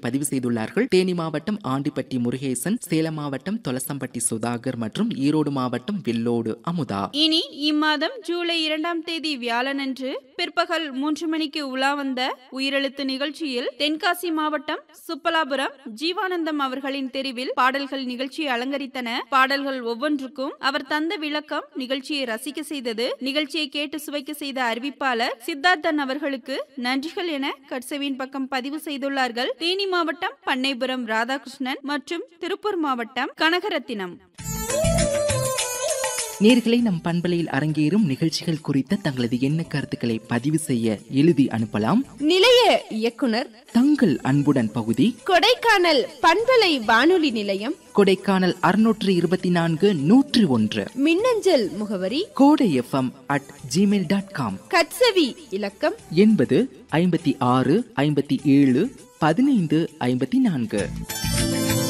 பதிவு செய்துள்ளார்கள் தேனி மாவட்டம் ஆண்டிப்பட்டி முருகேசன் சேலம் மாவட்டம் தொலசம்பட்டி சுதாகர் மற்றும் ஈரோடு மாவட்டம் வெள்ளோடு அமுதா இனி இம்மாதம் ஜூலை இரண்டாம் தேதி வியாழனன்று பிற்பகல் மூன்று மணிக்கு உலா வந்த உயிரெழுத்து நிகழ்ச்சியில் தென்காசி மாவட்டம் சுப்பலாபுரம் ஜீவானந்தம் அவர்களின் தெரிவில் பாடல்கள் நிகழ்ச்சியை அலங்கரித்தன பாடல்கள் ஒவ்வொன்றுக்கும் அவர் தந்த விளக்கம் நிகழ்ச்சியை ரசிக்க செய்தது நிகழ்ச்சியை கேட்டு சுவைக்க செய்த அறிவிப்பாளர் சித்தார்த்தன் அவர்களுக்கு நன்றிகள் என கட்சவின் பக்கம் பதிவு செய்துள்ளார்கள் தேனி மாவட்டம் பண்ணைபுரம் ராதாகிருஷ்ணன் மற்றும் திருப்பூர் மாவட்டம் கனகரத்தினம் நேர்களை நம் பண்பலையில் அரங்கேறும் நிகழ்ச்சிகள் குறித்த தங்களது எண்ண கருத்துக்களை பதிவு செய்ய எழுதி அனுப்பலாம் நிலைய இயக்குனர் தங்கள் அன்புடன் பகுதி கொடைக்கானல் பண்பலை வானொலி நிலையம் கொடைக்கானல் அறுநூற்று இருபத்தி நான்கு நூற்றி ஒன்று மின்னஞ்சல் முகவரி Kodai FM at Gmail dot com கட்சவி இலக்கம் எண்பது ஐம்பத்தி ஆறு ஐம்பத்தி ஏழு பதினைந்து ஐம்பத்தி நான்கு